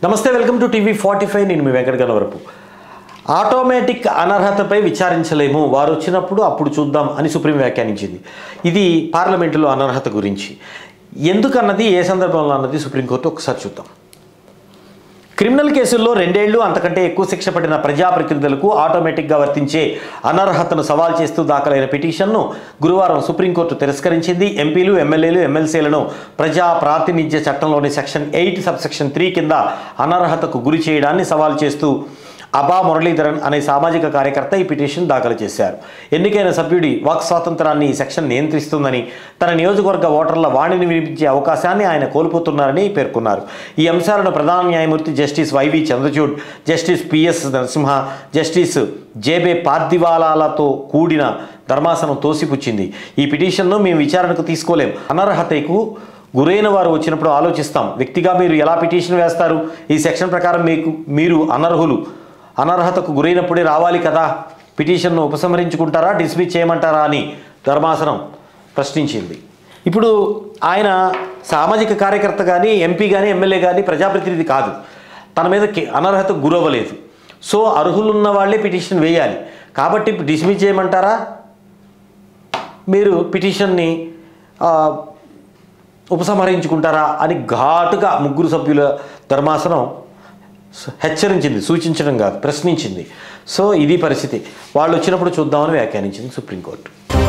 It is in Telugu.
నమస్తే welcome to TV forty five నేను మీ వెంకట గణవరపు ఆటోమేటిక్ అనర్హతపై విచారించలేము వారు వచ్చినప్పుడు అప్పుడు చూద్దాం అని సుప్రీం వ్యాఖ్యానించింది ఇది పార్లమెంటులో అనర్హత గురించి ఎందుకన్నది ఏ సందర్భంలో అన్నది సుప్రీంకోర్టు ఒకసారి చూద్దాం క్రిమినల్ కేసుల్లో రెండేళ్లు అంతకంటే ఎక్కువ శిక్ష పడిన ప్రజాప్రతినిధులకు ఆటోమేటిక్గా వర్తించే అనర్హతను సవాల్ చేస్తూ దాఖలైన పిటిషన్ను గురువారం సుప్రీంకోర్టు తిరస్కరించింది ఎంపీలు ఎమ్మెల్యేలు ఎమ్మెల్సీలను ప్రజా ప్రాతినిధ్య చట్టంలోని section eight sub section three కింద అనర్హతకు గురి చేయడాన్ని సవాల్ చేస్తూ అబా మురళీధరన్ అనే సామాజిక కార్యకర్త ఈ పిటిషన్ దాఖలు చేశారు ఎన్నికైన సభ్యుడి వాక్ స్వాతంత్రాన్ని ఈ సెక్షన్ నియంత్రిస్తుందని తన నియోజకవర్గ ఓటర్ల వాణిని వినిపించే అవకాశాన్ని ఆయన కోల్పోతున్నారని పేర్కొన్నారు ఈ అంశాలను ప్రధాన న్యాయమూర్తి justice Y V Chandrachud justice P S Narasimha justice J B పార్థివాలాలతో కూడిన ధర్మాసనం తోసిపుచ్చింది ఈ పిటిషన్ను మేము విచారణకు తీసుకోలేం అనర్హతకు గురైన వారు వచ్చినప్పుడు ఆలోచిస్తాం వ్యక్తిగా మీరు ఎలా పిటిషన్ వేస్తారు ఈ సెక్షన్ ప్రకారం మీకు మీరు అనర్హులు అనర్హతకు గురైనప్పుడే రావాలి కదా పిటిషన్ను ఉపసంహరించుకుంటారా డిస్మిస్ చేయమంటారా అని ధర్మాసనం ప్రశ్నించింది ఇప్పుడు ఆయన సామాజిక కార్యకర్త కానీ ఎంపీ కానీ ఎమ్మెల్యే కానీ ప్రజాప్రతినిధి కాదు తన మీద కే- అనర్హతకు గురవ్వలేదు సో అర్హులున్న వాళ్ళే పిటిషన్ వేయాలి కాబట్టి డిస్మిస్ చేయమంటారా మీరు పిటిషన్ని ఆ, ఉపసంహరించుకుంటారా అని ఘాటుగా ముగ్గురు సభ్యుల ధర్మాసనం హెచ్చరించింది సూచించడం కాదు ప్రశ్నించింది సో ఇది పరిస్థితి వాళ్ళు వచ్చినప్పుడు చూద్దామని వ్యాఖ్యానించింది సుప్రీంకోర్టు